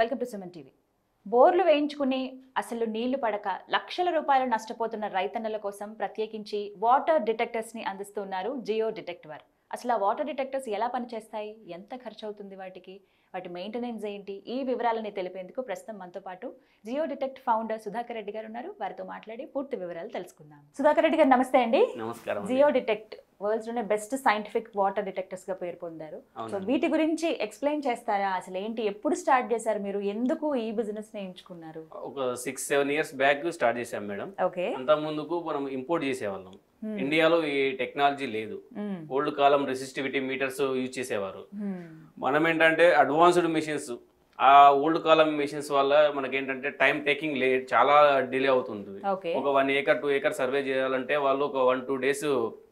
Welcome to Suman TV బోర్లు వేయించుకుని అసలు నీళ్లు పడక లక్షల రూపాయలు నష్టపోతున్న రైతన్నల కోసం ప్రత్యేకించి వాటర్ డిటెక్టర్స్ ని అందిస్తున్నారు జియో డిటెక్ట్ వారు అసలు ఆ వాటర్ డిటెక్టర్స్ ఎలా పనిచేస్తాయి ఎంత ఖర్చు అవుతుంది వాటికి వాటి మెయింటెనెన్స్ ఏంటి ఈ వివరాలని తెలిపేందుకు ప్రస్తుతం మనతో పాటు Geo Detect founder Sudhakar Reddy గారు ఉన్నారు వారితో మాట్లాడి పూర్తి వివరాలు తెలుసుకుందాం సుధాకర్ రెడ్డి గారు నమస్తే అండి నమస్కారం అండి. జియో డిటెక్ట్ వరల్డ్స్ లోనే బెస్ట్ సైంటిఫిక్ వాటర్ డిటెక్టర్స్ గా పేరు పొందారు సో అవునండి. వీటి గురించి ఎక్స్ప్లెయిన్ చేస్తారా అసలు ఏంటి ఎప్పుడు స్టార్ట్ చేశారు మీరు ఎందుకు ఈ బిజినెస్ ని ఎంచుకున్నారు ఒక six seven years back start చేసాం మేడం ఓకే అంత ముందుకు మనం ఇంపోర్ట్ చేసేవాళ్ళం ఇండియాలో ఈ టెక్నాలజీ లేదు మ్మ్. ఓల్డ్ కాలం రెసిస్టివిటీ మీటర్స్ యూజ్ చేసేవారు మ్మ్. మనం ఏంటంటే అడ్వాన్స్డ్ మిషన్స్ ఆ ఓల్డ్ కాలం మిషన్స్ వల్ల మనకేంటంటే టైం టేకింగ్ లే చాలా డిలే అవుతుంది ఓకే ఒక one acre two acre survey చేయాలంటే వాళ్ళు ఒక వన్ టూ డేస్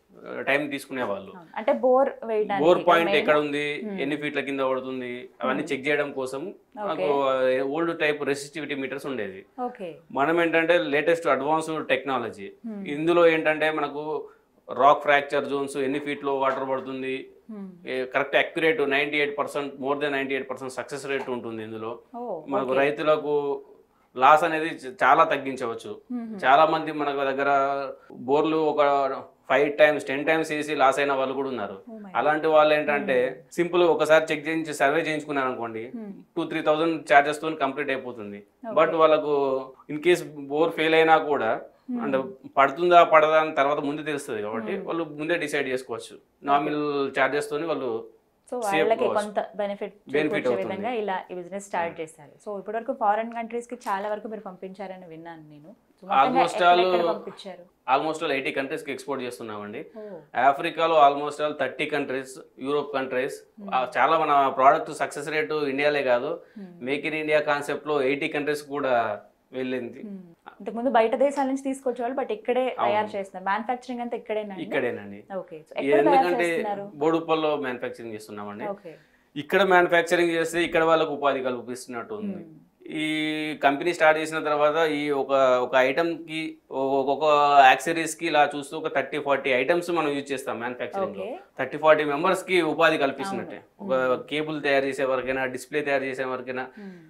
టైం తీసుకునేవాళ్ళు అవును. అంటే బోర్ వేయడానికి బోర్ పాయింట్ main- ఎక్కడ ఉంది Hmm. ఎన్ని ఫీట్ల కింద పడుతుంది అవన్నీ చెక్ చేయడం కోసం నాకు ఓల్డ్ టైప్ రెసిస్టివిటీ మీటర్స్ ఉండేది ఓకే మనం ఏంటంటే లేటెస్ట్ అడ్వాన్స్డ్ టెక్నాలజీ Hmm. ఇందులో ఏంటంటే మనకు రాక్ ఫ్రాక్చర్ జోన్స్ ఎన్ని ఫీట్ లో వాటర్ పడుతుంది మ్మ్. Correct accurate ninety eight percent more than ninety eight percent success rate ఉంటుంది ఇందులో ఓ మనకు ఓకే. రైతులకు లాస్ అనేది చ- చాలా తగ్గించవచ్చు మ్మ్. చాలా మంది మనకు దగ్గర బోర్లు ఒక ఫైవ్ టైమ్స్ టెన్ టైమ్స్ వేసి లాస్ అయిన వాళ్ళు కూడా ఉన్నారు Oh my అలాంటి వాళ్ళు ఏంటంటే సింపుల్ ఒకసారి చెక్ చేయించి సర్వే చేయించుకున్నారు అనుకోండి Hmm. Two three thousand charges తో కంప్లీట్ అయిపోతుంది Okay. బట్ వాళ్ళకు ఇన్ కేస్ బోర్ ఫెయిల్ అయినా కూడా అంటే పడుతుందా పడదా అని తర్వాత ముందే తెలుస్తుంది కాబట్టి Hmm. వాళ్ళు ముందే డిసైడ్ చేసుకోవచ్చు నామినల్ చార్జెస్ తోని వాళ్ళు సో Save వాళ్ళకి cost. కొంత బెనిఫిట్ Benefit చేకూర్చే అవుతుంది. విధంగా ఇలా ఈ బిజినెస్ స్టార్ట్ చేశారు సో ఇప్పటివరకు ఫారెన్ కంట్రీస్ కి చాలా వరకు మీరు పంపించారని విన్నాను నేను So, మొత్తంగా Almost ఎక్కడ- all- ఎక్కడ పంపించారు ఆల్మోస్ట్ ఆల్ ఎయిటీ కంట్రీస్ కి ఎక్స్పోర్ట్ చేస్తున్నామండి ఓ ఆఫ్రికాలో almost all thirty countries Europe countries చాలా మన ప్రోడక్ట్ సక్సెస్ రేటు ఇండియాలే కాదు Hmm. Make in India concept లో ఎయిటీ కంట్రీస్ కూడా వెళ్ళింది మ్మ్. ఇంతకుముందు బయట దేశాల నుంచి తీసుకొచ్చేవాళ్ళు బట్ ఇక్కడే తయారు అవును. చేస్తున్నారు మ్యానుఫాక్చరింగ్ అంతా ఇక్కడేనా ఇక్కడేనండి ఓకే సో ఎక్కడ తయారు ఎందుకంటే చేస్తున్నారు బోడుప్పల్లో మ్యానుఫ్యాక్చరింగ్ చేస్తున్నామండి ఓకే ఇక్కడ మ్యానుఫ్యాక్చరింగ్ చేస్తే ఇక్కడ వాళ్ళకు ఉపాధి కల్పిస్తున్నట్టు ఉంది ఈ కంపెనీ స్టార్ట్ చేసిన తర్వాత ఈ ఒక ఒక ఐటమ్ కి ఒక్కొక్క యాక్సరీస్ కి ఇలా చూస్తూ ఒక థర్టీ ఫార్టీ ఐటమ్స్ మనం యూజ్ చేస్తాం మ్యానుఫ్యాక్చరింగ్ లో ఓకే థర్టీ ఫార్టీ మెంబర్స్ కి ఉపాధి కల్పిస్తున్నట్టే ఒక కేబుల్ తయారు చేసే వరకైనా డిస్ప్లే తయారు చేసే వరకైనా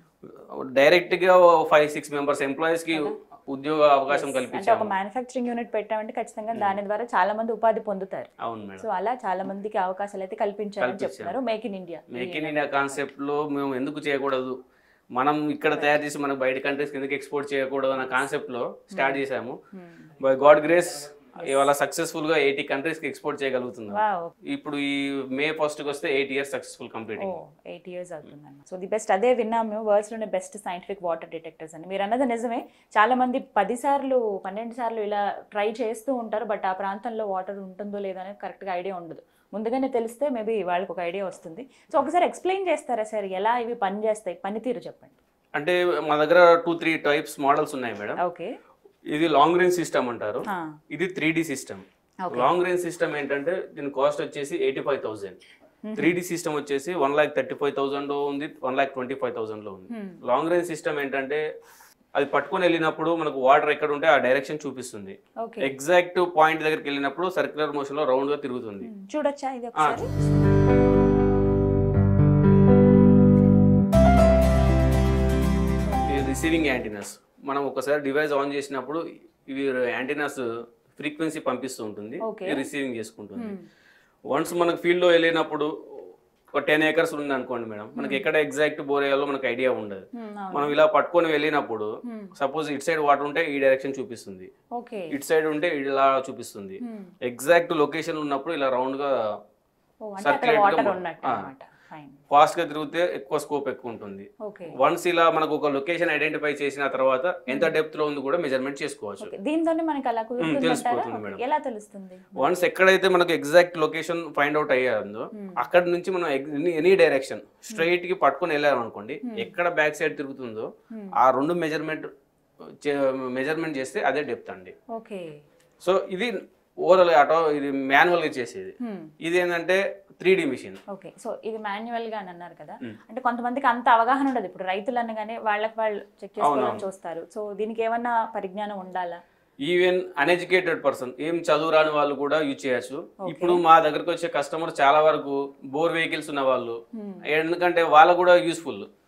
డైరెక్ట్ గా ఫైవ్ సిక్స్ మెంబర్స్ ఎంప్లాయీస్ కి ఉద్యోగ అవకాశం అంటే ఒక కల్పించాము మ్యానుఫ్యాక్చరింగ్ యూనిట్ పెట్టామంటే ఖచ్చితంగా దాని ద్వారా చాలా మంది ఉపాధి పొందుతారు అవును మేడం సో అలా చాలా మందికి అవకాశాలు అయితే కల్పించారని కల్పించారు. చెప్తున్నారు make in India make in India concept లో మేము ఎందుకు చేయకూడదు మనం ఇక్కడ తయారు చేసి మనకు బయట కంట్రీస్ ఎందుకు ఎక్స్పోర్ట్ చేయకూడదు అన్న కాన్సెప్ట్ లో స్టార్ట్ చేసాము బై గాడ్ గ్రేస్ ఇవాళ సక్సెస్ఫుల్ గా ఎయిటీ కంట్రీస్ కి ఎక్స్పోర్ట్ చేయగలుగుతున్నాం వావ్ ఇప్పుడు ఈ మే ఫస్ట్ కి వస్తే ఎయిట్ ఇయర్స్ సక్సెస్ఫుల్ ఓ కంప్లీటింగ్ ఎయిట్ ఇయర్స్ అవుతుందన్న సో ది బెస్ట్ అదే విన్నాము మేము వరల్డ్స్ లోనే బెస్ట్ సైంటిఫిక్ వాటర్ డిటెక్టర్స్ అని మీరు అన్నది నిజమే చాలా మంది పది సార్లు పన్నెండు సార్లు ఇలా ట్రై చేస్తూ ఉంటారు బట్ ఆ ప్రాంతంలో వాటర్ ఉంటుందో లేదో అనేది కరెక్ట్గా ఐడియా ఉండదు ముందుగానే తెలిస్తే మేబీ వాళ్ళకి ఒక ఐడియా వస్తుంది సో ఒకసారి ఎక్స్ప్లెయిన్ చేస్తారా సార్ ఎలా ఇవి పని చేస్తాయి పనితీరు చెప్పండి అంటే మా దగ్గర టూ త్రీ టైప్స్ మోడల్స్ ఉన్నాయి మేడం ఓకే ఇది లాంగ్ రేంజ్ సిస్టమ్ అంటారు ఇది three D system okay long range system ఏంటంటే దీని కాస్ట్ వచ్చేసి eighty five thousand three D system వచ్చేసి one lakh thirty five thousand లో ఉంది one lakh twenty five thousand లో ఉంది లాంగ్ రేంజ్ సిస్టమ్ ఏంటంటే అది పట్టుకొని వెళ్ళినప్పుడు మనకు వాటర్ ఎక్కడ ఉంటే ఆ డైరెక్షన్ చూపిస్తుంది ఓకే ఎగ్జాక్ట్ పాయింట్ దగ్గరికి వెళ్ళినప్పుడు సర్క్యులర్ మోషన్ లో రౌండ్ గా తిరుగుతుంది చూడొచ్చా ఇది ఒకసారి ఇది రిసీవింగ్ యాంటీనాస్ మనం ఒకసారి డివైస్ ఆన్ చేసినప్పుడు ఇవి యాంటీనాస్ ఫ్రీక్వెన్సీ పంపిస్తూ ఉంటుంది Okay. ఇది రిసీవింగ్ చేసుకుంటుంది Hmm. వన్స్ మనకు ఫీల్డ్ లో వెళ్ళినప్పుడు ఒక టెన్ ఏకర్స్ ఉంది అనుకోండి మేడం మనకి ఎక్కడ ఎగ్జాక్ట్ బోర్ వేయాలో మనకు ఐడియా ఉండదు Hmm, అవును. మనం ఇలా పట్టుకొని వెళ్ళినప్పుడు Hmm. సపోజ్ ఇటు సైడ్ వాటర్ ఉంటే ఈ డైరెక్షన్ చూపిస్తుంది ఓకే ఇటు సైడ్ ఉంటే ఇలా చూపిస్తుంది Hmm. ఎగ్జాక్ట్ లొకేషన్ ఉన్నప్పుడు ఇలా రౌండ్ గా ఓ, అంటే అక్కడ circulate గా వాటర్ మొ- ఉన్నట్టు ఆ. అనమాట ఫైన్ ఫాస్ట్ గా తిరిగితే ఎక్కువ స్కోప్ ఎక్కువ ఉంటుంది ఓకే వన్స్ ఇలా మనకు ఒక లొకేషన్ ఐడెంటిఫై చేసిన తర్వాత ఎంత డెప్త్ లో ఉంది కూడా మెజర్మెంట్ చేసుకోవచ్చు ఓకే దీంతోనే మనకి అలా కుదురుతుందంటారా తెలిసిపోతుంది మేడం. ఎలా తెలుస్తుంది వన్స్ ఎక్కడైతే మనకు ఎగ్జాక్ట్ లొకేషన్ ఫైండ్ అవుట్ అయ్యాదో అక్కడ నుంచి మనం ఎనీ డైరెక్షన్ స్ట్రైట్ కి పట్టుకొని వెళ్ళామనుకోండి ఎక్కడ బ్యాక్ సైడ్ తిరుగుతుందో Hmm. ఆ రెండు మెజర్మెంట్ మెజర్మెంట్ చేస్తే అదే డెప్త్ అండి ఓకే సో ఇది ఓవరాల్ ఆటో ఇది మాన్యువల్ గా చేసేది ఇది ఏంటంటే three D machine okay so ఇది మాన్యువల్ గా అని అన్నారు కదా Hmm. అంటే కొంతమందికి అంత అవగాహన ఉండదు ఇప్పుడు రైతులు అనగానే వాళ్ళకి వాళ్ళు చెక్ చేసుకోవాలని అవునవును. చూస్తారు సో దీనికి ఏమన్నా పరిజ్ఞానం ఉండాలా ఈవెన్ అన్ఎడ్యుకేటెడ్ పర్సన్ ఏం చదువు రాని వాళ్ళు కూడా యూజ్ చేయొచ్చు Okay. ఇప్పుడు మా దగ్గరకు వచ్చే కస్టమర్ చాలా వరకు బోర్ వెహికల్స్ ఉన్న వాళ్ళు Hmm. ఎందుకంటే వాళ్ళకు కూడా యూస్ఫుల్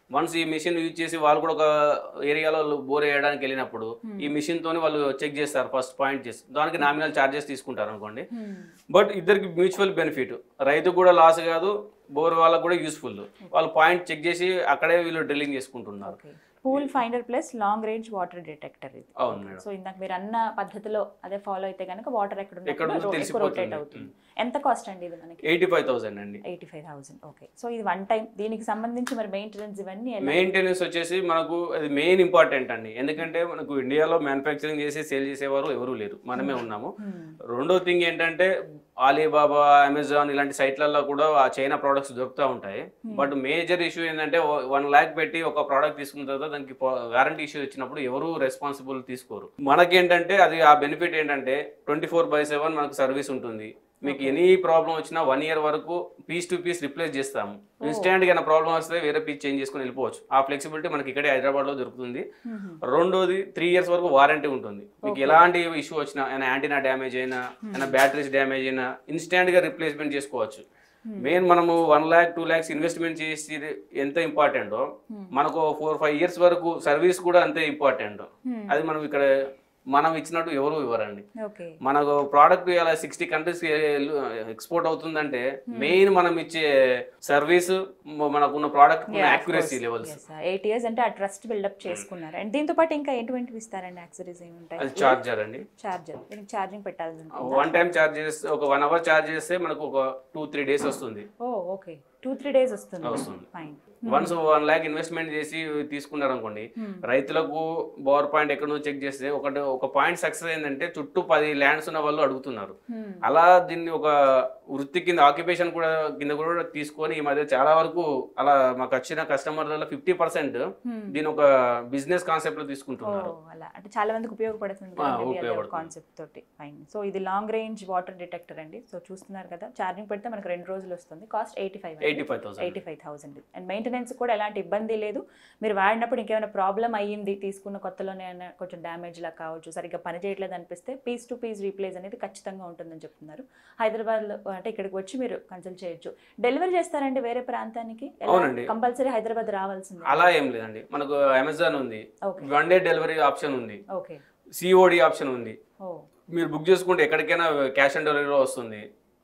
వన్స్ ఈ మిషన్ యూజ్ చేసి వాళ్ళు కూడా ఒక ఏరియాలో బోర్ వేయడానికి వెళ్ళినప్పుడు ఈ మిషన్ తోని వాళ్ళు చెక్ చేస్తారు ఫస్ట్ పాయింట్ చేసి దానికి నామినల్ చార్జెస్ తీసుకుంటారు అనుకోండి బట్ ఇద్దరికి మ్యూచువల్ బెనిఫిట్ రైతు కూడా లాస్ కాదు బోర్ వాళ్ళకు కూడా యూస్ఫుల్ వాళ్ళు పాయింట్ చెక్ చేసి అక్కడే వీళ్ళు డ్రిల్లింగ్ చేసుకుంటున్నారు okay pool finder plus long range water detector ఇది అవును మేడం సో ఇందాక మీరు అన్న పద్ధతిలో అదే ఫాలో అయితే కనుక వాటర్ ఎక్కడ ఎక్కడ ఉందో ఉన్నప్పుడు ఎక్కువ రొటేట్ తెలిసిపోతుంది. అవుతుంది ఎంత కాస్ట్ అండి ఇది మనకి ఎయిటీ ఫైవ్ థౌసండ్ అండి eighty five thousand okay so ఇది వన్ టైం దీనికి సంబంధించి మరి మెయింటెనెన్స్ ఇవన్నీ ఎలా మెయింటెనెన్స్ వచ్చేసి మనకు అది మెయిన్ ఇంపార్టెంట్ అండి ఎందుకంటే మనకు ఇండియాలో మ్యానుఫ్యాక్చరింగ్ చేసి సేల్ చేసేవారు ఎవరు లేరు మనమే ఉన్నాము Hmm. రెండో థింగ్ ఏంటంటే ఆలీబాబా అమెజాన్ ఇలాంటి సైట్లలో కూడా ఆ చైనా ప్రోడక్ట్స్ దొరుకుతూ ఉంటాయి బట్ మేజర్ ఇష్యూ ఏంటంటే వన్ ల్యాక్ పెట్టి ఒక ప్రోడక్ట్ తీసుకున్న తర్వాత దానికి వారంటీ ఇష్యూ వచ్చినప్పుడు ఎవరు రెస్పాన్సిబుల్ తీసుకోరు మనకేంటంటే అది ఆ బెనిఫిట్ ఏంటంటే ట్వంటీ ఫోర్ బై సెవెన్ మనకు సర్వీస్ ఉంటుంది మీకు ఎనీ ప్రాబ్లం వచ్చినా వన్ ఇయర్ వరకు పీస్ టు పీస్ రిప్లేస్ చేస్తాము ఇన్స్టెంట్ గా ప్రాబ్లం వస్తే వేరే పీస్ చేంజ్ చేసుకుని వెళ్ళిపోవచ్చు ఆ ఫ్లెక్సిబిలిటీ మనకి ఇక్కడే హైదరాబాద్ లో దొరుకుతుంది Mhm. రెండోది త్రీ ఇయర్స్ వరకు వారంటీ ఉంటుంది మీకు ఎలాంటి ఇష్యూ వచ్చినా ఏమైనా యాంటీనా డ్యామేజ్ అయినా ఏమైనా బ్యాటరీస్ డ్యామేజ్ అయినా ఇన్స్టెంట్ గా రిప్లేస్మెంట్ చేసుకోవచ్చు మెయిన్ మనము one lakh two lakhs investment చేసి ఎంత ఇంపార్టెంటో మనకు ఫోర్ ఫైవ్ ఇయర్స్ వరకు సర్వీస్ కూడా అంతే ఇంపార్టెంట్ Hmm. అది మనం ఇక్కడ మనం ఇచ్చినట్టు ఎవరు ఇవ్వరండి ఓకే మనకు ప్రోడక్ట్ ఇలా సిక్స్టీ కంట్రీస్ ఎక్స్పోర్ట్ అవుతుందంటే మెయిన్ మనం ఇచ్చే సర్వీస్ మనకున్న product accuracy levels eight years అంటే ఆ ట్రస్ట్ బిల్డప్ చేసుకున్నారు అండ్ దీంతో పాటు ఇంకా ఎటువంటివి ఇస్తారండి యాక్సరీస్ ఏమి ఉంటాయి అది చార్జర్ అండి చార్జర్ దీనికి ఛార్జింగ్ పెట్టాల్సి ఉంటుంది వన్ టైం చార్జ్ చేస్తే ఒక వన్ అవర్ చార్జ్ చేస్తే మనకు ఒక టూ త్రీ డేస్ వస్తుంది ఓ ఓకే టూ త్రీ డేస్ వస్తుంది వస్తుంది. Fine once one lakh investment చేసి తీసుకున్నారు అనుకోండి రైతులకు పవర్ పాయింట్ ఎక్కడ నుంచో చెక్ చేస్తే ఒకటి ఒక పాయింట్ సక్సెస్ అయిందంటే చుట్టూ పది ల్యాండ్స్ ఉన్న వాళ్ళు అడుగుతున్నారు అలా దీన్ని ఒక వృత్తి కింద ఆక్యుపేషన్ కూడా కింద కూడా తీసుకొని ఈ మధ్య చాలా వరకు అలా మాకు వచ్చిన కస్టమర్లలో ఫిఫ్టీ పర్సెంట్ దీని ఒక బిజినెస్ కాన్సెప్ట్ లో తీసుకుంటున్నారు అలా అంటే చాలా మందికి ఉపయోగపడుతుంది ఆ, ఉపయోగపడుతుంది. కాన్సెప్ట్ తోటి ఫైన్ సో ఇది లాంగ్ రేంజ్ వాటర్ డిటెక్టర్ అండి సో చూస్తున్నారు కదా ఛార్జింగ్ పెడితే మనకు రెండు రోజులు వస్తుంది cost eighty five eighty five thousand eighty five thousand and maintenance కూడా ఎలాంటి ఇబ్బంది లేదు మీరు వాడినప్పుడు ఇంకేమైనా ప్రాబ్లం అయ్యింది తీసుకున్న కొత్తలోనే అయినా కొంచెం డ్యామేజ్ లా కావచ్చు సరిగ్గా పని చేయట్లేదు అనిపిస్తే పీస్ టు పీస్ రీప్లేస్ అనేది ఖచ్చితంగా ఉంటుందని చెప్తున్నారు హైదరాబాద్లో అంటే ఇక్కడికి వచ్చి మీరు కన్సల్ట్ చేయొచ్చు డెలివరీ చేస్తారండి వేరే ప్రాంతానికి అవునండి. కంపల్సరీ హైదరాబాద్ రావాల్సిందే అలా ఏం లేదండి మనకు అమెజాన్ ఉంది okay one day delivery option ఉంది ఓకే సిఓడి ఆప్షన్ ఉంది ఓ మీరు బుక్ చేసుకుంటే ఎక్కడికైనా క్యాష్ ఆన్ డెలివరీలో వస్తుంది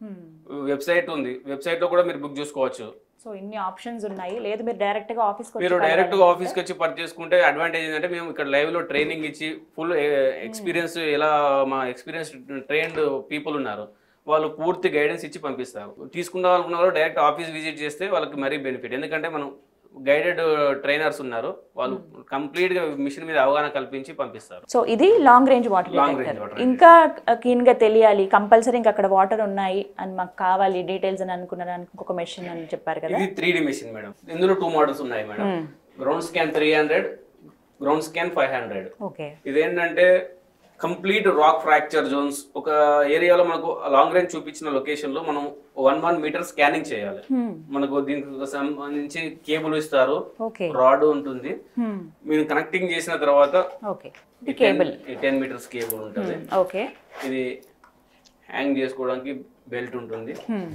వెబ్సైట్ ఉంది వెబ్సైట్ లో కూడా మీరు బుక్ చేసుకోవచ్చు సో ఇన్ని ఆప్షన్స్ ఉన్నాయి లేదు మీరు డైరెక్ట్ గా ఆఫీస్ మీరు డైరెక్ట్ గా ఆఫీస్ కి వచ్చి పర్చేస్ చేసుకుంటే అడ్వాంటేజ్ ఏంటంటే మేము ఇక్కడ లైవ్ లో ట్రైనింగ్ ఇచ్చి ఫుల్ ఎక్స్పీరియన్స్ ఎలా మా ఎక్స్పీరియన్స్ ట్రైన్డ్ పీపుల్ ఉన్నారు వాళ్ళు పూర్తి గైడెన్స్ ఇచ్చి పంపిస్తారు తీసుకున్న వాళ్ళు వాళ్ళు డైరెక్ట్ ఆఫీస్ విజిట్ చేస్తే వాళ్ళకి మరీ బెనిఫిట్ ఎందుకంటే మనం గైడెడ్ ట్రైనర్స్ ఉన్నారు వాళ్ళు కంప్లీట్ గా మిషన్ మీద అవగాహన కల్పించి పంపిస్తారు సో ఇది long range water Long range detector water ఇంకా కీన్ గా తెలియాలి కంపల్సరీ ఇంకా అక్కడ వాటర్ ఉన్నాయి అని మాకు కావాలి డీటెయిల్స్ అని అనుకున్నారు ఇంకొక మెషిన్ అని చెప్పారు కదా ఇది త్రీ డి మెషిన్ మేడం ఇందులో టూ మోడల్స్ ఉన్నాయి madam ground scan three hundred ground scan five hundred okay ఇదేంటంటే కంప్లీట్ రాక్ ఫ్రాక్చర్ జోన్స్ ఒక ఏరియాలో మనకు లాంగ్ రేంజ్ చూపించిన లొకేషన్ లో మనం వన్ వన్ మీటర్ స్కానింగ్ చేయాలి మనకు దీనికి సంబంధించి కేబుల్ ఇస్తారు ఓకే రాడ్ ఉంటుంది మీరు కనెక్టింగ్ చేసిన తర్వాత ఓకే ఇది కేబుల్ టెన్ మీటర్స్ కేబుల్ ఉంటుంది ఓకే ఇది హ్యాంగ్ చేసుకోవడానికి బెల్ట్ ఉంటుంది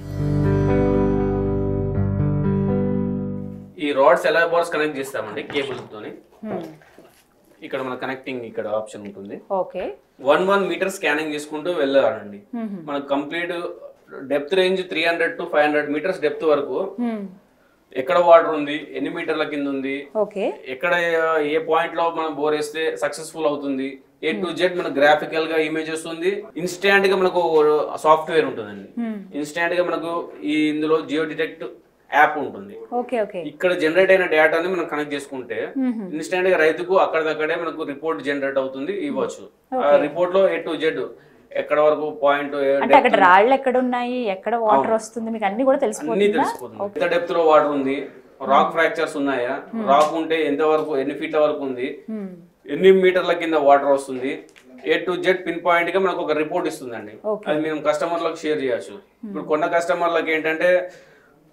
ఈ రాడ్స్ ఎలా బార్స్ కనెక్ట్ చేస్తామండి కేబుల్ తోని ఇక్కడ మన కనెక్టింగ్ ఇక్కడ ఆప్షన్ ఉంటుంది okay one one metre scanning చేసుకుంటూ వెళ్ళాలండి మనకు complete depth range three hundred to five hundred metres depth వరకు ఎక్కడ వాటర్ ఉంది ఎన్ని మీటర్ల కింద ఉంది ఓకే ఎక్కడ ఏ పాయింట్ లో మనం బోర్ వేస్తే సక్సెస్ఫుల్ అవుతుంది ఏ టు జెడ్ మన గ్రాఫికల్ గా ఇమేజ్ వస్తుంది ఇన్స్టాంట్ గా మనకు సాఫ్ట్వేర్ ఉంటుందండి ఇన్స్టాంట్ గా మనకు ఈ ఇందులో జియో డిటెక్ట్ యాప్ ఉంటుంది ఓకే ఓకే ఇక్కడ జనరేట్ అయిన డేటాని మనం కనెక్ట్ చేసుకుంటే ఇన్స్టాంట్ గా రైతుకు అక్కడిదక్కడే మనకు రిపోర్ట్ జనరేట్ అవుతుంది ఇవ్వచ్చు ఆ రిపోర్ట్ లో ఏ టు జెడ్ ఎక్కడ వరకు పాయింట్ అంటే అక్కడ రాళ్ళు ఎక్కడ ఉన్నాయి ఎక్కడ వాటర్ వస్తుంది మీకు అన్ని కూడా అన్ని తెలిసిపోతుందా తెలిసిపోతుంది ఎంత డెప్త్ లో వాటర్ ఉంది రాక్ ఫ్రాక్చర్స్ ఉన్నాయా రాక్ ఉంటే ఎంత వరకు ఎన్ని ఫీట్ల వరకు ఉంది Hmm. ఎన్ని మీటర్ల కింద వాటర్ వస్తుంది A to Z pinpoint గా మనకు ఒక రిపోర్ట్ ఇస్తుందండి Okay. అది మేము కస్టమర్లకు షేర్ చేయొచ్చు ఇప్పుడు కొన్న కస్టమర్లకు ఏంటంటే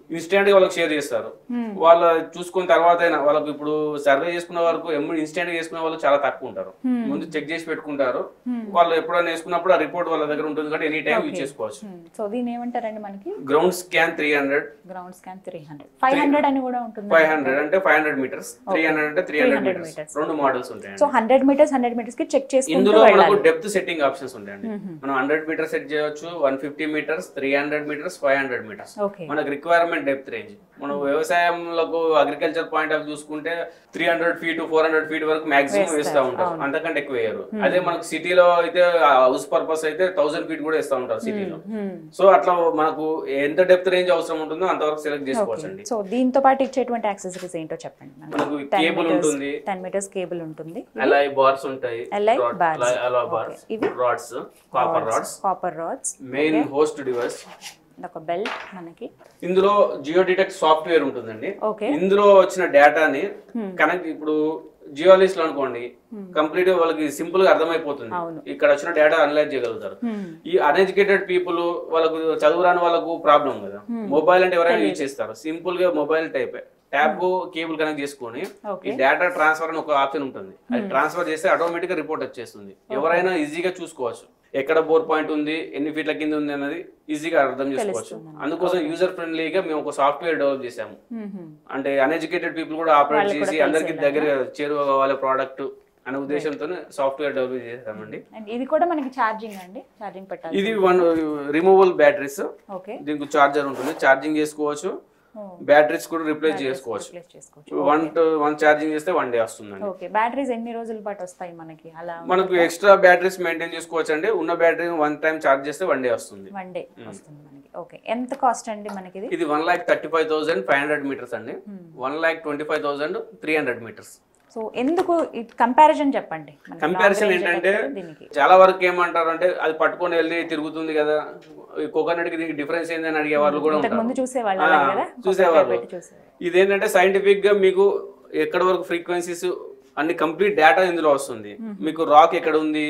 ఇన్స్టెంట్ గా వాళ్ళకి షేర్ చేస్తారు వాళ్ళ చూసుకున్న తర్వాత అయినా వాళ్ళకి ఇప్పుడు సర్వే చేసుకున్న వరకు ఇన్స్టెంట్ గా చేసుకునే వాళ్ళు చాలా తక్కువ ఉంటారు ముందు చెక్ చేసి పెట్టుకుంటారు వాళ్ళు ఎప్పుడైనా వేసుకున్నప్పుడు ఆ రిపోర్ట్ వాళ్ళ దగ్గర ఉంటుంది కాబట్టి ఎనీ టైం యూజ్ చేసుకోవచ్చు సో దీని ఏమంటారండి మనకి ground scan three hundred ground scan three hundred five hundred అని కూడా ఉంటుంది ఫైవ్ హండ్రెడ్ అంటే five hundred meters three hundred అంటే త్రీ హండ్రెడ్ మీటర్స్ రెండు మోడల్స్ ఉంటాయండి so hundred meters hundred meters కి చెక్ చేసుకుంటూ ఇందులో మనకు వెళ్ళాలి డెప్త్ సెట్టింగ్ ఆప్షన్స్ ఉంటాయండి మనం హండ్రెడ్ మీటర్స్ సెట్ చేయొచ్చు one fifty meters three hundred meters five hundred meters okay మనకు రిక్వైర్మెంట్ డెప్త్ రేంజ్ మనం వ్యవసాయంలో అగ్రికల్చర్ పాయింట్ ఆఫ్ చూసుకుంటే three hundred feet four hundred feet వరకు మాక్సిమం వేస్తూ ఉంటారు అంతకంటే ఎక్కువ వేయరు అదే మనకు సిటీలో అయితే హౌస్ పర్పస్ అయితే థౌసండ్ ఫీట్ కూడా వేస్తూ ఉంటారు సిటీలో సో అట్లా మనకు ఎంత డెప్త్ రేంజ్ అవసరం ఉంటుందో అంతవరకు సెలెక్ట్ చేసుకోవచ్చు అండి సో దీంతో పాటు ఇచ్చేటువంటి యాక్సెసరీస్ ఏంటో చెప్పండి మనకు కేబుల్ ఉంటుంది టెన్ మీటర్స్ కేబుల్ ఉంటుంది అలాయ్ బార్స్ ఉంటాయి Alloy bars. అలాయ్ బార్స్ ఇవి? Rods copper rods copper rods main host device ఒక బెల్ట్ మనకి ఇందులో జియో డిటెక్ట్ సాఫ్ట్వేర్ ఉంటుందండి ఓకే ఇందులో వచ్చిన డేటాని కనెక్ట్ ఇప్పుడు జియోలిస్ట్ అనుకోండి కంప్లీట్ గా వాళ్ళకి సింపుల్ గా అర్థమైపోతుంది అవును. ఇక్కడ వచ్చిన డేటా అనలైజ్ చేయగలుగుతారు ఈ అన్ఎడ్యుకేటెడ్ పీపుల్ వాళ్ళకు చదువు రాని వాళ్ళకు ప్రాబ్లం కదా మొబైల్ అంటే ఎవరైనా యూజ్ చేస్తారు సింపుల్ గా mobile type tap cable connect చేసుకొని Okay. ఈ డేటా ట్రాన్స్ఫర్ అని ఒక ఆప్షన్ ఉంటుంది అది ట్రాన్స్ఫర్ చేస్తే ఆటోమేటిక్ గా రిపోర్ట్ వచ్చేస్తుంది ఎవరైనా ఈజీగా చూసుకోవచ్చు ఎక్కడ బోర్ పాయింట్ ఉంది ఎన్ని ఫీట్ల కింద ఉంది అన్నది ఈజీగా అర్థం చేసుకోవచ్చు అందుకోసం యూజర్ ఫ్రెండ్లీగా మేము ఒక సాఫ్ట్వేర్ డెవలప్ చేసాము అంటే అన్ఎడ్యుకేటెడ్ పీపుల్ కూడా ఆపరేట్ చేసి అందరికి దగ్గర చేరువ కావాలి ప్రోడక్ట్ అనే ఉద్దేశంతో సాఫ్ట్వేర్ డెవలప్ చేసామండి అండ్ ఇది కూడా మనకి ఛార్జింగ్ అండి ఛార్జింగ్ పెట్టాలి ఇది వన్ రిమూవల్ బ్యాటరీస్ ఓకే దీనికి చార్జర్ ఉంటుంది ఛార్జింగ్ చేసుకోవచ్చు బ్యాటరీస్ కూడా రిప్లేస్ చేసుకోవచ్చు రిప్లేస్ చేసుకోవచ్చు వన్ వన్ ఛార్జింగ్ చేస్తే వన్ డే వస్తుందండి ఓకే బ్యాటరీస్ ఎన్ని రోజుల పాటు వస్తాయి మనకి అలా మనకు ఎక్స్ట్రా బ్యాటరీస్ మెయింటైన్ చేసుకోవచ్చు అండి ఉన్న బ్యాటరీ వన్ టైం ఛార్జ్ చేస్తే వన్ డే వస్తుంది వన్ డే వస్తుంది మనకి ఓకే ఎంత కాస్ట్ అండి మనకి ఇది ఇది one lakh thirty five thousand five hundred meters అండి one lakh twenty five thousand three hundred meters so ఎందుకు కంపారిజన్ చెప్పండి మనకి కంపారిజన్ long range ఏంటంటే detector దీనికి చాలా వరకు ఏమంటారు అంటే అది పట్టుకొని వెళ్ళి తిరుగుతుంది కదా ఈ కోకోనట్ కి దీనికి డిఫరెన్స్ ఏందని అడిగే వాళ్ళు కూడా ఇంతకు ముందు ఉంటారు చూసేవాళ్ళు ఆ, అలాగే కదా చూసేవాళ్ళు. పెట్టి చూసేవాళ్ళు ఇదేంటంటే సైంటిఫిక్ గా మీకు ఎక్కడ వరకు ఫ్రీక్వెన్సీస్ అన్ని కంప్లీట్ డేటా ఇందులో వస్తుంది మీకు రాక్ ఎక్కడ ఉంది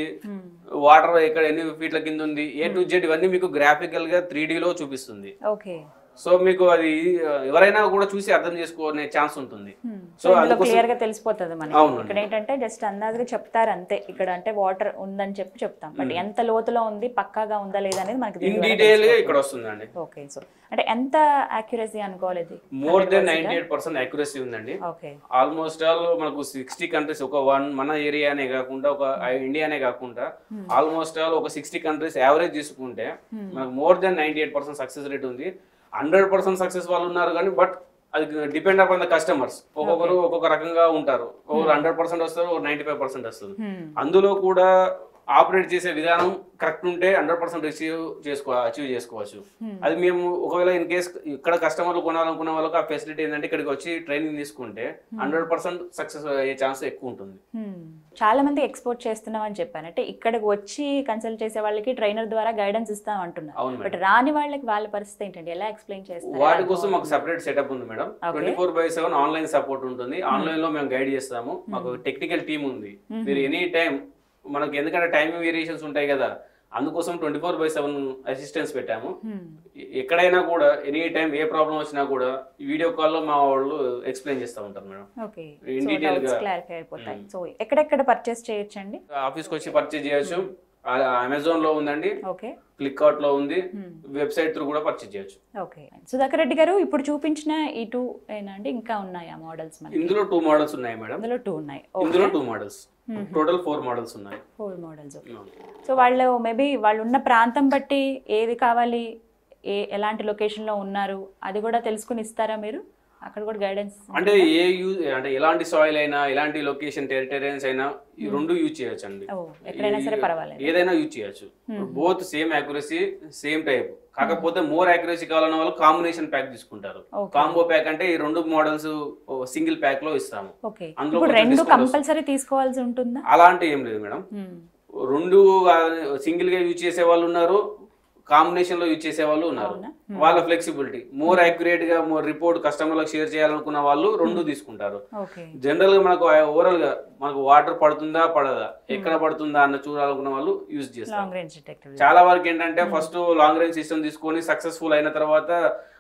వాటర్ ఎక్కడ ఎన్ని ఫీట్ల కింద ఉంది ఏ టు జెడ్ ఇవన్నీ మీకు గ్రాఫికల్ గా త్రీ లో చూపిస్తుంది ఓకే సో మీకు అది ఆ, ఎవరైనా కూడా చూసి అర్థం చేసుకునే ఛాన్స్ ఉంటుంది సో ఇందులో క్లియర్ గా తెలిసిపోతుంది మనకి అవునండి. ఇక్కడ ఏంటంటే జస్ట్ అందాజుగా చెప్తారు అంతే ఇక్కడ అంటే వాటర్ ఉందని చెప్పి చెప్తాం బట్ ఎంత లోతులో ఉంది పక్కాగా ఉందా లేదా అనేది మనకి ఇన్ డీటెయిల్ గా ఇక్కడ వస్తుందండి ఓకే సో అంటే ఎంత యాక్యురసీ అనుకోవాలి ఇది more than ninety eight percent accuracy ఉందండి ఓకే ఆల్మోస్ట్ ఆల్ మనకు సిక్స్టీ కంట్రీస్ ఒక వన్ మన ఏరియానే కాకుండా ఒక ఇండియానే కాకుండా ఆల్మోస్ట్ ఆల్ ఒక సిక్స్టీ కంట్రీస్ యావరేజ్ తీసుకుంటే మనకు more than ninety eight percent success rate ఉంది హండ్రెడ్ పర్సెంట్ సక్సెస్ వాళ్ళు ఉన్నారు కానీ బట్ అది డిపెండ్ అపాన్ ద కస్టమర్స్ ఒక్కొక్కరు ఒక్కొక్క రకంగా ఉంటారు ఒకరు హండ్రెడ్ పర్సెంట్ వస్తారు ఒక నైన్టీ ఫైవ్ పర్సెంట్ వస్తుంది అందులో కూడా ఆపరేట్ చేసే విధానం కరెక్ట్ ఉంటే హండ్రెడ్ పర్సెంట్ రిసీవ్ చేసుకో అచీవ్ చేసుకోవచ్చు అది మేము ఒకవేళ ఇన్ కేస్ ఇక్కడ కస్టమర్లు కొనాలనుకున్న వాళ్ళకి ఆ ఫెసిలిటీ ఏంటంటే ఇక్కడికి వచ్చి ట్రైనింగ్ తీసుకుంటే హండ్రెడ్ పర్సెంట్ సక్సెస్ అయ్యే ఛాన్స్ ఎక్కువ ఉంటుంది చాలా మంది ఎక్స్పోర్ట్ చేస్తున్నాం అని చెప్పాను అంటే ఇక్కడికి వచ్చి కన్సల్ట్ చేసే వాళ్ళకి ట్రైనర్ ద్వారా గైడెన్స్ ఇస్తాం అంటున్నారు అవును బట్ రాని వాళ్ళకి వాళ్ళ పరిస్థితి ఏంటండి ఎలా ఎక్స్ప్లెయిన్ చేస్తారు వాటి కోసం మాకు సెపరేట్ సెటప్ ఉంది madam twenty four by seven online support ఉంటుంది ఆన్లైన్ లో మేము గైడ్ చేస్తాము మాకు టెక్నికల్ టీమ్ ఉంది మీరు ఎనీ టైం మనకి ఎందుకంటే టైమింగ్ వేరియేషన్స్ ఉంటాయి కదా అందుకోసం twenty four by seven assistance పెట్టాము ఎ- ఎక్కడైనా కూడా ఎనీ టైం ఏ ప్రాబ్లం వచ్చినా కూడా వీడియో కాల్లో మా వాళ్ళు ఎక్స్ప్లెయిన్ చేస్తూ ఉంటారు మేడం ఓకే In detail గా. క్లారిఫై అయిపోతాయి సో ఎక్కడెక్కడ పర్చేస్ చేయొచ్చండి ఆఫీస్కి వచ్చి పర్చేజ్ చేయొచ్చు అమెజాన్ లో ఉందండి ఓకే ఫ్లిప్కార్ట్ లో ఉంది వెబ్సైట్ త్రూ కూడా పర్చేజ్ చేయొచ్చు ఓకే సుధాకర్ రెడ్డి గారు ఇప్పుడు చూపించిన ఈ టూ ఏనండి ఇంకా ఉన్నాయా మోడల్స్ మనకి ఇందులో టూ మోడల్స్ ఉన్నాయి మేడం అందులో టూ ఉన్నాయి ఇందులో two models total four models ఉన్నాయి ఫోర్ మోడల్స్ సో వాళ్ళు మేబీ వాళ్ళు ఉన్న ప్రాంతం బట్టి ఏది కావాలి ఏ ఎలాంటి లొకేషన్లో ఉన్నారు అది కూడా తెలుసుకుని ఇస్తారా మీరు అక్కడ కూడా గైడెన్స్ అంటే ఏ యూజ్ అంటే ఎలాంటి సాయిల్ అయినా ఎలాంటి లొకేషన్ టెరిటరియన్స్ అయినా ఈ రెండు యూజ్ చేయొచ్చు అండి ఓ ఎక్కడైనా సరే పర్వాలేదు ఏదైనా యూజ్ చేయొచ్చు both same accuracy same type కాకపోతే మోర్ యాక్యురసీ కావాలన్న వాళ్ళు కాంబినేషన్ ప్యాక్ తీసుకుంటారు Okay. కాంబో ప్యాక్ అంటే ఈ రెండు మోడల్స్ సింగిల్ ప్యాక్ లో ఇస్తాము ఓకే అందులో ఇప్పుడు కొంచెం రెండు discount కంపల్సరీ తీసుకోవాల్సి ఉంటుందా అలాంటి ఏం లేదు మేడం రెండు సింగిల్ గా యూజ్ చేసే వాళ్ళు ఉన్నారు కాంబినేషన్ లో యూజ్ చేసే వాళ్ళు ఉన్నారు అవునా? వాళ్ళ ఫ్లెక్సిబిలిటీ మోర్ యాక్యురేట్ గా మోర్ రిపోర్ట్ కస్టమర్లకు షేర్ చేయాలనుకున్న వాళ్ళు రెండు తీసుకుంటారు ఓకే జనరల్ గా మనకు ఓవరాల్ గా మనకు వాటర్ పడుతుందా పడదా ఎక్కడ పడుతుందా అన్న చూడాలనుకున్న వాళ్ళు యూజ్ చేస్తారు లాంగ్ రేంజ్ డిటెక్టివ్ చాలా వరకు ఏంటంటే ఫస్ట్ లాంగ్ రేంజ్ సిస్టమ్ తీసుకొని సక్సెస్ఫుల్ అయిన తర్వాత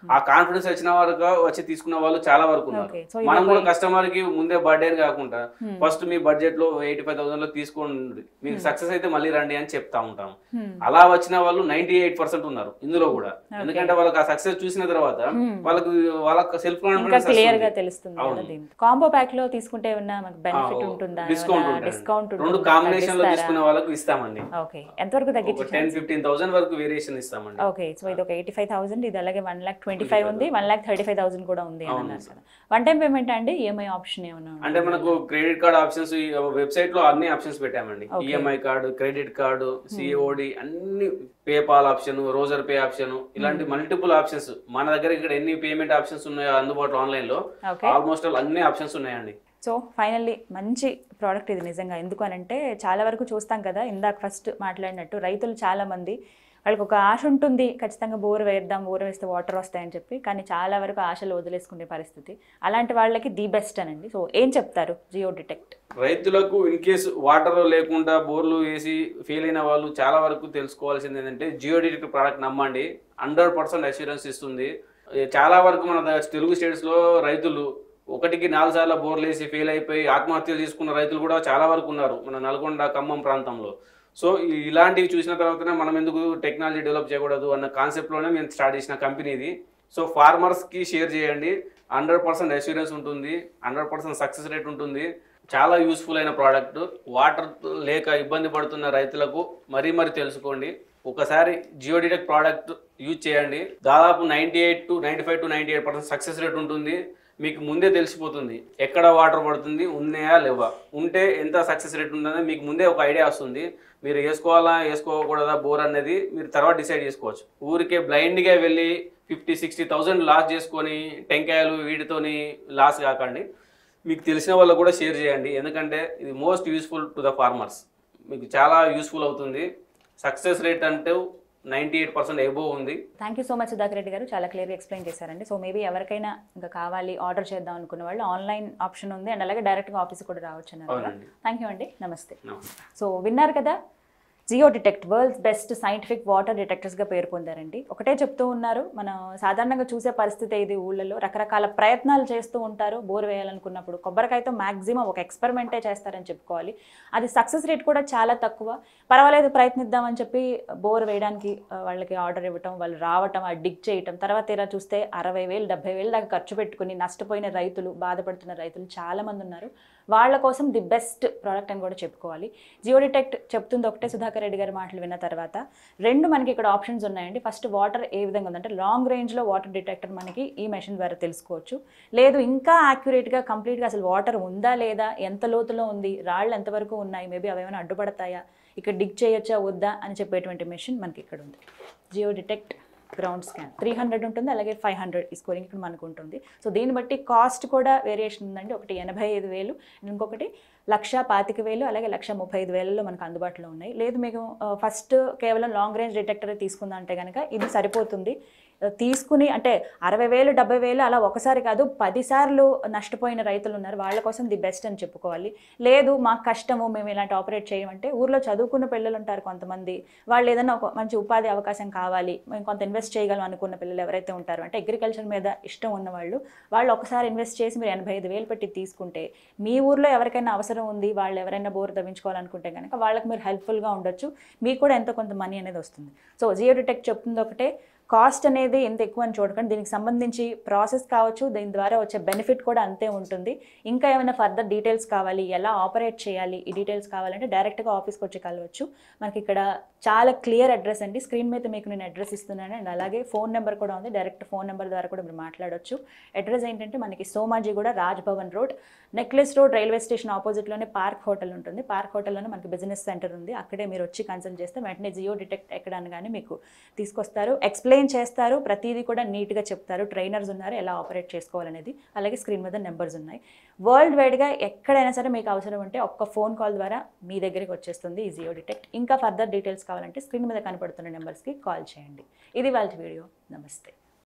ఆ కాన్ఫిడెన్స్ వచ్చిన వరకు వచ్చి తీసుకున్న వాళ్ళు చాలా వరకు ఉన్నారు ఓకే సో మనం కూడా కస్టమర్ కి ముందే బర్త్డే కాకుండా Hmm. ఫస్ట్ మీ బడ్జెట్ లో ఎయిటీ ఫైవ్ థౌసండ్ లో తీసుకోండి మీకు సక్సెస్ అయితే మళ్ళీ రండి అని చెప్తా ఉంటాం అలా వచ్చిన వాళ్ళు నైన్టీ ఎయిట్ పర్సెంట్ ఉన్నారు ఇందులో కూడా ఎందుకంటే వాళ్ళకి ఆ సక్సెస్ చూసిన తర్వాత వాళ్ళకి వాళ్ళకి సెల్ఫ్ ఇంకా కాన్ఫిడెన్స్ క్లియర్ గా తెలుస్తుంది కదా అవును. దీంతో కాంబో ప్యాక్ లో తీసుకుంటే ఏమన్నా మనకు బెనిఫిట్ ఉంటుందా డిస్కౌంట్ డిస్కౌంట్ రెండు కాంబినేషన్ లో తీసుకున్న వాళ్ళకి ఇస్తామండి ఓకే ఎంతవరకు ఒక తగ్గించి టెన్ ఫిఫ్టీన్ థౌసండ్ వరకు వేరియేషన్ ఇస్తామండి ఓకే సో ఇది ఒక ఎయిటీ ఫైవ్ థౌసండ్ ఇది అలాగే వన్ లాక్ ట్వంటీ ఫైవ్ ఉంది one lakh thirty five thousand కూడా ఉంది అని అన్నారు కదా వన్ టైం పేమెంట్ అండి ఈఎంఐ ఆప్షన్ ఏమైనా ఉందా? అంటే మనకు క్రెడిట్ కార్డ్ ఆప్షన్స్ వెబ్సైట్ లో అన్ని ఆప్షన్స్ పెట్టామండి EMI card credit card COD అన్ని PayPal option Razorpay option ఇలాంటి మల్టిపుల్ ఆప్షన్స్ మన దగ్గర ఇక్కడ ఎన్ని పేమెంట్ ఆప్షన్స్ ఉన్నాయో అందుబాటులో ఆన్లైన్ లో ఓకే ఆల్మోస్ట్ ఆల్ అన్ని ఆప్షన్స్ ఉన్నాయండి సో ఫైనల్లీ మంచి ప్రోడక్ట్ ఇది నిజంగా ఎందుకు అని అంటే చాలా వరకు చూస్తాం కదా ఇందాక ఫస్ట్ మాట్లాడినట్టు రైతులు చాలా మంది వాళ్ళకి ఒక ఆశ ఉంటుంది ఖచ్చితంగా బోర్ వేద్దాం బోర్ వేస్తే వాటర్ వస్తాయని చెప్పి కానీ చాలా వరకు ఆశలు వదిలేసుకునే పరిస్థితి అలాంటి వాళ్ళకి ది బెస్ట్ అనండి సో ఏం చెప్తారు జియో డిటెక్ట్ రైతులకు ఇన్ కేసు వాటర్ లేకుండా బోర్లు వేసి ఫెయిల్ అయిన వాళ్ళు చాలా వరకు తెలుసుకోవాల్సింది ఏంటంటే జియో డిటెక్ట్ ప్రోడక్ట్ నమ్మండి హండ్రెడ్ పర్సెంట్ అష్యూరెన్స్ ఇస్తుంది ఏ, చాలా వరకు మన ద- తెలుగు స్టేట్స్ లో రైతులు ఒకటికి నాలుగు సార్లు బోర్లు వేసి ఫెయిల్ అయిపోయి ఆత్మహత్యలు చేసుకున్న రైతులు కూడా చాలా వరకు ఉన్నారు మన నల్గొండ ఖమ్మం ప్రాంతంలో సో ఈ- ఇలాంటివి చూసిన తర్వాతనే మనం ఎందుకు టెక్నాలజీ డెవలప్ చేయకూడదు అన్న కాన్సెప్ట్లోనే మేము స్టార్ట్ చేసిన కంపెనీ ఇది సో ఫార్మర్స్కి షేర్ చేయండి హండ్రెడ్ పర్సెంట్ అష్యూరెన్స్ ఉంటుంది హండ్రెడ్ పర్సెంట్ సక్సెస్ రేట్ ఉంటుంది చాలా యూస్ఫుల్ అయిన ప్రోడక్ట్ వాటర్ లేక ఇబ్బంది పడుతున్న రైతులకు మరీ మరీ తెలుసుకోండి ఒకసారి జియో డిటెక్ట్ ప్రోడక్ట్ యూజ్ చేయండి దాదాపు ninety eight to ninety five to ninety eight percent success rate ఉంటుంది మీకు ముందే తెలిసిపోతుంది ఎక్కడ వాటర్ పడుతుంది ఉన్నాయా లేవా ఉంటే ఎంత సక్సెస్ రేట్ ఉంటుందో మీకు ముందే ఒక ఐడియా వస్తుంది మీరు వేసుకోవాలా వేసుకోకూడదా బోర్ అనేది మీరు తర్వాత డిసైడ్ చేసుకోవచ్చు ఊరికే బ్లైండ్గా వెళ్ళి ఫిఫ్టీ సిక్స్టీ థౌజండ్ లాస్ చేసుకొని టెంకాయలు వీటితోని లాస్ కాకండి మీకు తెలిసిన వాళ్ళకు కూడా షేర్ చేయండి ఎందుకంటే ఇది most useful to the farmers మీకు చాలా యూస్ఫుల్ అవుతుంది సక్సెస్ రేట్ అంటే నైంటీ ఎయిట్ పర్సెంట్ ఎబో ఉంది thank you so much Sudhakar Reddy garu చాలా క్లియర్గా ఎక్స్ప్లెయిన్ చేశారండి సో మేబీ ఎవరికైనా ఇంకా కావాలి ఆర్డర్ చేద్దాం అనుకున్న వాళ్ళు ఆన్లైన్ ఆప్షన్ ఉంది అండ్ అలాగే డైరెక్ట్గా ఆఫీస్ కూడా రావచ్చు అన్నారు అవునండి థ్యాంక్ యూ అండి నమస్తే నమస్తే సో విన్నారు కదా geo detect world's best scientific water డిటెక్టర్స్గా పేరు పొందారండి ఒకటే చెప్తూ ఉన్నారు మనం సాధారణంగా చూసే పరిస్థితి ఇది ఊళ్ళలో రకరకాల ప్రయత్నాలు చేస్తూ ఉంటారు బోర్ వేయాలనుకున్నప్పుడు కొబ్బరికాయతో మాక్సిమం ఒక ఎక్స్పెరిమెంటే చేస్తారని చెప్పుకోవాలి అది సక్సెస్ రేట్ కూడా చాలా తక్కువ పర్వాలేదు ప్రయత్నిద్దామని చెప్పి బోర్ వేయడానికి ఆ, వాళ్ళకి ఆర్డర్ ఇవ్వటం వాళ్ళు రావటం ఆ డిగ్ చేయటం తర్వాత ఇలా చూస్తే అరవై వేలు డెబ్బై వేలు దాకా ఖర్చు పెట్టుకుని నష్టపోయిన రైతులు బాధపడుతున్న రైతులు చాలా మంది ఉన్నారు వాళ్ళ కోసం ది బెస్ట్ ప్రోడక్ట్ అని కూడా చెప్పుకోవాలి జియో డిటెక్ట్ చెప్తుంది ఒకటే సుధాకర్ రెడ్డి గారి మాటలు విన్న తర్వాత రెండు మనకి ఇక్కడ ఆప్షన్స్ ఉన్నాయండి ఫస్ట్ వాటర్ ఏ విధంగా ఉందంటే లాంగ్ రేంజ్లో వాటర్ డిటెక్టర్ మనకి ఈ మెషిన్ ద్వారా తెలుసుకోవచ్చు లేదు ఇంకా యాక్యురేట్గా కంప్లీట్గా అసలు వాటర్ ఉందా లేదా ఎంత లోతులో ఉంది రాళ్ళు ఎంతవరకు ఉన్నాయి మేబీ అవి ఏమైనా అడ్డుపడతాయా ఇక్కడ డిగ్ చేయొచ్చా వద్దా అని చెప్పేటువంటి మెషిన్ మనకి ఇక్కడ ఉంది geo detect ground scan three hundred ఉంటుంది అలాగే ఫైవ్ హండ్రెడ్ ఈ స్కోరింగ్ ఇక్కడ మనకు ఉంటుంది సో దీన్ని బట్టి కాస్ట్ కూడా వేరియేషన్ ఉందండి ఒకటి ఎనభై ఐదు వేలు ఇంకొకటి లక్ష పాతిక వేలు అలాగే లక్ష ముప్పై ఐదు వేలలో మనకు అందుబాటులో ఉన్నాయి లేదు మీకు ఫస్ట్ కేవలం లాంగ్ రేంజ్ డిటెక్టర్ తీసుకుందా అంటే కనుక ఇది సరిపోతుంది ఆ, తీసుకుని అంటే అరవై వేలు డెబ్బై వేలు అలా ఒకసారి కాదు పదిసార్లు నష్టపోయిన రైతులు ఉన్నారు వాళ్ళ కోసం ది బెస్ట్ అని చెప్పుకోవాలి లేదు మాకు కష్టము మేము ఇలాంటి ఆపరేట్ చేయమంటే ఊర్లో చదువుకున్న పిల్లలు ఉంటారు కొంతమంది వాళ్ళు ఏదైనా ఒక మంచి ఉపాధి అవకాశం కావాలి మేము కొంత ఇన్వెస్ట్ చేయగలం అనుకున్న పిల్లలు ఎవరైతే ఉంటారో అంటే అగ్రికల్చర్ మీద ఇష్టం ఉన్న వాళ్ళు వాళ్ళు ఒకసారి ఇన్వెస్ట్ చేసి మీరు ఎనభై ఐదు వేలు పెట్టి తీసుకుంటే మీ ఊర్లో ఎవరికైనా అవసరం ఉంది వాళ్ళు ఎవరైనా బోర్ తవ్వించుకోవాలనుకుంటే కనుక వాళ్ళకి మీరు హెల్ప్ఫుల్గా ఉండొచ్చు మీకు కూడా ఎంతో కొంత మనీ అనేది వస్తుంది సో జియో డిటెక్ట్ చెప్తుంది ఒకటే కాస్ట్ అనేది ఎంత ఎక్కువ అని చూడకండి దీనికి సంబంధించి ప్రాసెస్ కావచ్చు దీని ద్వారా వచ్చే బెనిఫిట్ కూడా అంతే ఉంటుంది ఇంకా ఏమైనా ఫర్దర్ డీటెయిల్స్ కావాలి ఎలా ఆపరేట్ చేయాలి ఈ డీటెయిల్స్ కావాలంటే డైరెక్ట్గా ఆఫీస్కి వచ్చి కలవచ్చు మనకి ఇక్కడ చాలా క్లియర్ అడ్రస్ అండి స్క్రీన్ మీద మీకు నేను అడ్రస్ ఇస్తున్నాను అండ్ అలాగే ఫోన్ నెంబర్ కూడా ఉంది డైరెక్ట్ ఫోన్ నెంబర్ ద్వారా కూడా మీరు మాట్లాడొచ్చు అడ్రస్ ఏంటంటే మనకి సోమాజీ కూడా Raj Bhavan road necklace road railway station ఆపోజిట్లోనే పార్క్ హోటల్ ఉంటుంది పార్క్ హోటల్లోనే మనకి బిజినెస్ సెంటర్ ఉంది అక్కడే మీరు వచ్చి కన్సల్ట్ చేస్తే వెంటనే జియో డిటెక్ట్ ఎక్కడ అనగానే మీకు తీసుకొస్తారు ఎక్స్ప్లెయిన్ చేస్తారు ప్రతిదీ కూడా నీట్గా చెప్తారు ట్రైనర్స్ ఉన్నారు ఎలా ఆపరేట్ చేసుకోవాలనేది అలాగే స్క్రీన్ మీద నెంబర్స్ ఉన్నాయి వరల్డ్ వైడ్గా ఎక్కడైనా సరే మీకు అవసరం ఉంటే ఒక్క ఫోన్ కాల్ ద్వారా మీ దగ్గరికి వచ్చేస్తుంది ఈ జియో డిటెక్ట్ ఇంకా ఫర్దర్ డీటెయిల్స్ కావాలంటే స్క్రీన్ మీద కనపడుతున్న నెంబర్స్కి కాల్ చేయండి ఇది వాళ్ళ వీడియో నమస్తే